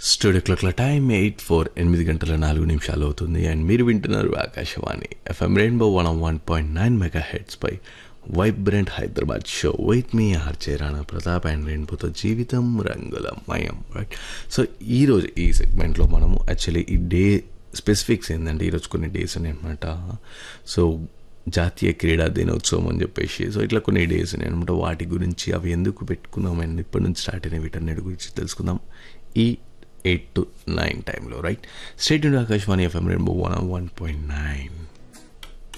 studio క్లాక్ల time eight four ఎనిమిది గంటల నాలుగు నిమిషాలు అవుతుంది అండ్ మీరు వింటున్నారు Akashvani F M Rainbow one one point nine మెగా హెడ్స్ పై vibrant Hyderabad show with me R J Rana Pratap and రెయిన్బోతో జీవితం రంగుల మయం రైట్ సో ఈరోజు ఈ సెగ్మెంట్లో మనము యాక్చువల్లీ ఈ డే స్పెసిఫిక్స్ ఏంటంటే ఈరోజు కొన్ని డేస్ ఉన్నాయి అనమాట సో జాతీయ క్రీడా దినోత్సవం అని చెప్పేసి సో ఇట్లా కొన్ని డేస్ ఉన్నాయి అనమాట వాటి గురించి అవి ఎందుకు పెట్టుకున్నాం అండ్ ఇప్పటి నుంచి స్టార్ట్ అయిన వీటన్నిటి గురించి తెలుసుకుందాం ఈ ఎయిట్ టు నైన్ టైంలో రైట్ స్టేట్ నుండి ఆకాశవాణి ఎఫ్ఎం రెండు వన్ వన్ పాయింట్ నైన్